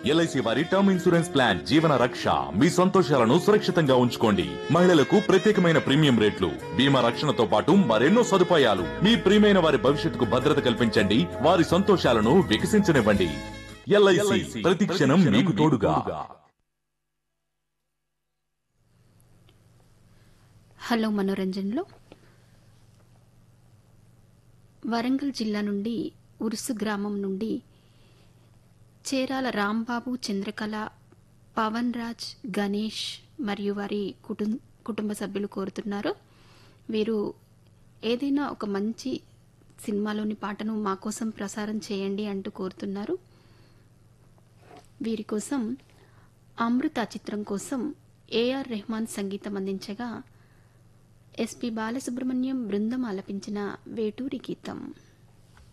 LIC వారి term insurance plan జీవన రక్ష మీ సంతోషాలను సురక్షితంగా ఉంచుకోండి మహిళలకు ప్రత్యేకమైన ప్రీమియం రేట్లు బీమా రక్షణతో పాటు మరెన్నో సదుపాయాలు మీ ప్రియమైన వారి భవిష్యత్తుకు భద్రత కల్పించండి వారి సంతోషాలను వికసించనివ్వండి ఎల్ఐసి ప్రతి క్షణం మీకు తోడుగా హలో మనోరంజన్లో వరంగల్ జిల్లా నుండి ఉరుసు గ్రామం నుండి చేరాల రాంబాబు చంద్రకళ పవన్ రాజ్ గణేష్ మరియు వారి కుటుం కుటుంబ సభ్యులు కోరుతున్నారు వీరు ఏదైనా ఒక మంచి సినిమాలోని పాటను మా కోసం ప్రసారం చేయండి అంటూ కోరుతున్నారు వీరి కోసం అమృత చిత్రం కోసం ఏఆర్ రెహమాన్ సంగీతం అందించగా ఎస్పి బాలసుబ్రహ్మణ్యం బృందం ఆలపించిన వేటూరి గీతం